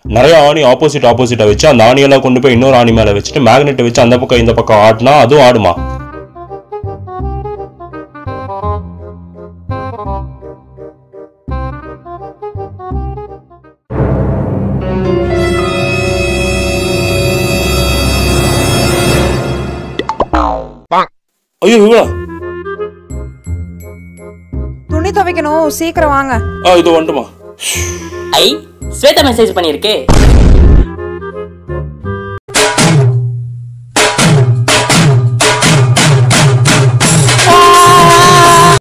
நிறைய ஆணி ஆப்போசிட் ஆப்போசிட்டா வச்சு அந்த ஆணியெல்லாம் கொண்டு போய் இன்னொரு ஆணி மேல வச்சுட்டு மேக்னெட்டை வச்சு அந்த பக்கம் இந்த பக்கம் ஆடினா அதுவும் ஆடுமா ஐயோ இவ்வளோ துணி துவைக்கணும் சீக்கிரம் வாங்க ஆ இது வந்துட்டுமா ஐ ஸ்வேதா மெசேஜ் பண்ணியிருக்கு